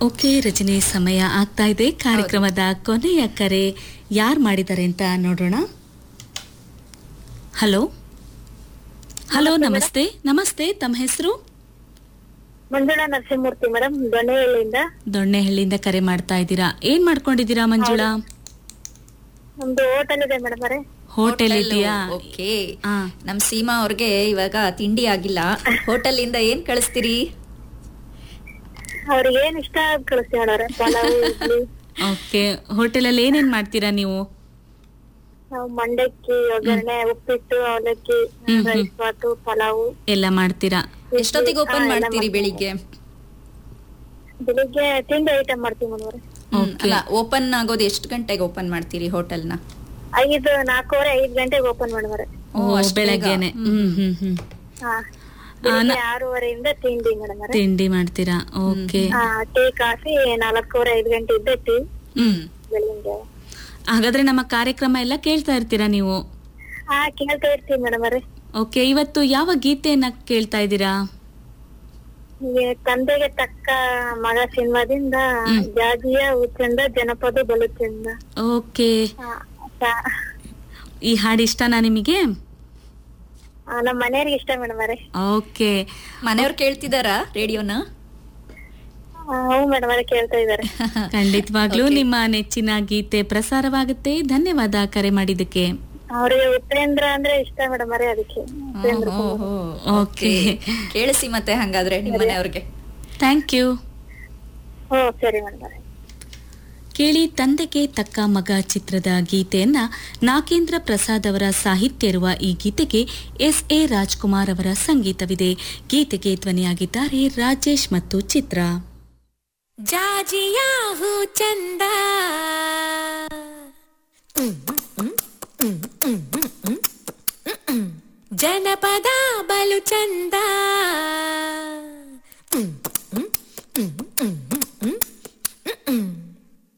Okay Rajani ಸಮಯ ಆಗ್ತಾ ಇದೆ ಕಾರ್ಯಕ್ರಮದ ಕೊನೆಯ ಕರೆ ಯಾರು ಮಾಡಿದ್ದಾರೆ ಅಂತ ನೋಡೋಣ ಹಲೋ ಹಲೋ ನಮಸ್ತೆ ನಮಸ್ತೆ ತಮ್ಮ ಹೆಸರು ಮಂಜುಳಾ ನರಸಿಂಹಮೂರ್ತಿ ಮೇಡಮ್ ದೊಣ್ಣೆಹಳ್ಳಿಯಿಂದ ದೊಣ್ಣೆಹಳ್ಳಿಯಿಂದ ಕರೆ ಮಾಡ್ತಾ ಇದ್ದೀರಾ ಏನ್ ಮಾಡ್ಕೊಂಡಿದ್ದೀರಾ ಮಂಜುಳಾ ನಮ್ದು ಹೋಟೆಲ್ ಇದೆ ಮೇಡಮ್ ಅವರೇ ಹೋಟೆಲ್ ಹೋಟೆಲ್ ಇದೆಯಾ ಓಕೆ ಆ. ನಮ್ ಸೀಮಾ ಅವ್ರಿಗೆ ಇವಾಗ ತಿಂಡಿ ಆಗಿಲ್ಲ ಹೋಟೆಲ್ ಇಂದ ಏನ್ ಕಳಿಸ್ತೀರಿ ಅವ್ರಿಗೆ ಏನ್ ಇಷ್ಟ ಆದ್ ಕಳಿಸ್ತೀವಿ ಮೇಡಮ್ ಪಲಾವ್ ಇಡ್ಲಿ ಓಕೆ ಹೋಟೆಲಲ್ಲಿ ಏನೇನ್ ಮಾಡ್ತೀರಾ ನೀವು ನಾವು ಮಂಡಕ್ಕಿ ಒಗ್ಗರಣೆ ಉಪ್ಪಿಟ್ಟು ಅವಲಕ್ಕಿ ಹ್ಮ್, ಹ್ಮ್. ರೈಸ್ ಬಾತು ಪಲಾವು ಎಲ್ಲ ಮಾಡ್ತೀರಾ ಎಷ್ಟೊತ್ತಿಗೆ ಓಪನ್ ಹಾ, ಎಲ್ಲ ಮಾಡ್ತೀರಿ ಬೆಳಿಗ್ಗೆ ಬೆಳಿಗ್ಗೆ ತಿಂಡಿ ಐಟಮ್ ಮಾಡ್ತೀವಿ ಮೇಡಮ್ ಅವರೇ ಹ್ಮ್, Okay. ಅಲ್ಲ ಓಪನ್ ಆಗೋದು ಎಷ್ಟು ಗಂಟೆಗೆ ಓಪನ್ ಮಾಡ್ತೀರಿ ಹೋಟೆಲ್ನ ಐದು ನಾಲ್ಕೂವರೆ ಐದ್ ಗಂಟೆಗೆ ಓಪನ್ ಮೇಡಮ್ ಓ ಅಷ್ಟ್ ಬೇಗ. ಬೆಳಗ್ಗೆನೆ ಹ್ಮ್ ಹ್ಮ್ ಹ್ಮ್ ಹಾ ಬೆಳಿಗ್ಗೆ ಆರೂವರೆಯಿಂದ ತಿಂಡಿ ಮೇಡಮ್ ಅವರೇ ತಿಂಡಿ ಮಾಡ್ತೀರಾ ಓಕೆ ಹಾ ಟೀ ಕಾಫಿ ನಾಲ್ಕೂವರೆ ಐದ್ ಗಂಟೆ ಇದ್ದ ಟೀ ಹ್ಮ್ ಬೆಳಿಗ್ಗೆ ಹಾಗಾದ್ರೆ ನಮ್ಮ ಕಾರ್ಯಕ್ರಮ ಎಲ್ಲ ಕೇಳ್ತಾ ಇರ್ತೀರಾ ನೀವು ಹಾ ಕೇಳ್ತಾ ಇರ್ತೀವಿ ಮೇಡಮ್ ಅವರೇ ಓಕೆ ಇವತ್ತು ಯಾವ ಗೀತೆಯನ್ನ ಕೇಳ್ತಾ ಇದ್ದೀರಾ ಹೀಗೆ ತಂದೆಗೆ ತಕ್ಕ ಮಗ ಸಿನಿಮಾದಿಂದ ಜಾಜಿಯ ಉಚ್ಚಂದ ಜನಪದ ಬಲು ಚಂದ ಓಕೆ ಆ, ಸ- ಈ ಹಾಡು ಇಷ್ಟನಾ ನಿಮಗೆ ಆ, ನಮ್ಮ ಮನೆಯವ್ರಿಗೆ ಇಷ್ಟ ಮೇಡಮ್ ಅವರೇ ಓಕೆ ಮನೆಯವ್ರು ಕೇಳ್ತಿದಾರಾ ರೇಡಿಯೋನ ಹ್ಞೂ ಮೇಡಮ್ ಅವರೇ ಕೇಳ್ತಾ ಇದಾರೆ ಖಂಡಿತವಾಗ್ಲೂ ನಿಮ್ಮ ನೆಚ್ಚಿನ ಗೀತೆ ಪ್ರಸಾರವಾಗುತ್ತೆ ಧನ್ಯವಾದ ಕರೆ ಮಾಡಿದ್ದಕ್ಕೆ ಅವ್ರಿಗೆ ಉಪೇಂದ್ರ ಅಂದ್ರೆ ಇಷ್ಟ ಮೇಡಮ್ ಅವರೇ ಅದಕ್ಕೆ ಉಪೇಂದ್ರ ಕುಮಾರ್. ಓಕೆ ಕೇಳಿಸಿ ಮತ್ತೆ ಹಂಗಾದ್ರೆ ನಿಮ್ ಮನೆಯವ್ರಿಗೆ ಥ್ಯಾಂಕ್ ಯು ಹ್ಞೂ ಸರಿ ಮೇಡಮ್ ಅವರೇ ಕೇಳಿ ತಂದೆಗೆ ತಕ್ಕ ಮಗ ಚಿತ್ರದ ಗೀತೆಯನ್ನ ನಾಗೇಂದ್ರ ಪ್ರಸಾದ್ ಅವರ ಸಾಹಿತ್ಯ ಇರುವ ಈ ಗೀತೆಗೆ ಎಸ್ ಎ ರಾಜ್ಕುಮಾರ್ ಅವರ ಸಂಗೀತವಿದೆ ಗೀತೆಗೆ ಧ್ವನಿಯಾಗಿದ್ದಾರೆ ರಾಜೇಶ್ ಮತ್ತು ಚಿತ್ರ ಜಾಜಿಯಾ ಹೂ ಚಂದ ಜನಪದ ಬಲು ಚಂದ